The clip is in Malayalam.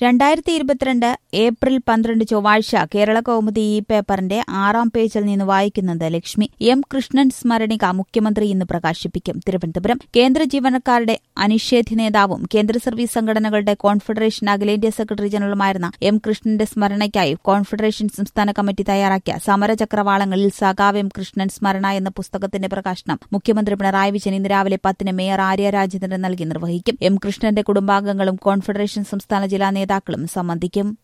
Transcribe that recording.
രണ്ടായിരത്തി ഇരുപത്തിരണ്ട് ഏപ്രിൽ പന്ത്രണ്ട് ചൊവ്വാഴ്ച കേരള കൗമുദി ഈ പേപ്പറിന്റെ ആറാം പേജിൽ നിന്ന് വായിക്കുന്നത് ലക്ഷ്മി എം കൃഷ്ണൻ സ്മരണിക മുഖ്യമന്ത്രി ഇന്ന് പ്രകാശിപ്പിക്കും തിരുവനന്തപുരം കേന്ദ്ര ജീവനക്കാരുടെ അനിഷേധ്യ നേതാവും കേന്ദ്ര സർവീസ് സംഘടനകളുടെ കോൺഫെഡറേഷൻ അഖിലേന്ത്യാ സെക്രട്ടറി ജനറലുമായിരുന്ന എം കൃഷ്ണന്റെ സ്മരണയ്ക്കായി കോൺഫെഡറേഷൻ സംസ്ഥാന കമ്മിറ്റി തയ്യാറാക്കിയ സമരചക്രവാളങ്ങളിൽ സഖാവ് എം കൃഷ്ണൻ സ്മരണ എന്ന പുസ്തകത്തിന്റെ പ്രകാശനം മുഖ്യമന്ത്രി പിണറായി വിജയൻ ഇന്ന് രാവിലെ പത്തിന് മേയർ ആര്യ രാജേന്ദ്രൻ നൽകി നിർവഹിക്കും എം കൃഷ്ണന്റെ കുടുംബാംഗങ്ങളും കോൺഫെഡറേഷൻ സംസ്ഥാന ജില്ലാ നേതാക്കളും സംബന്ധിക്കും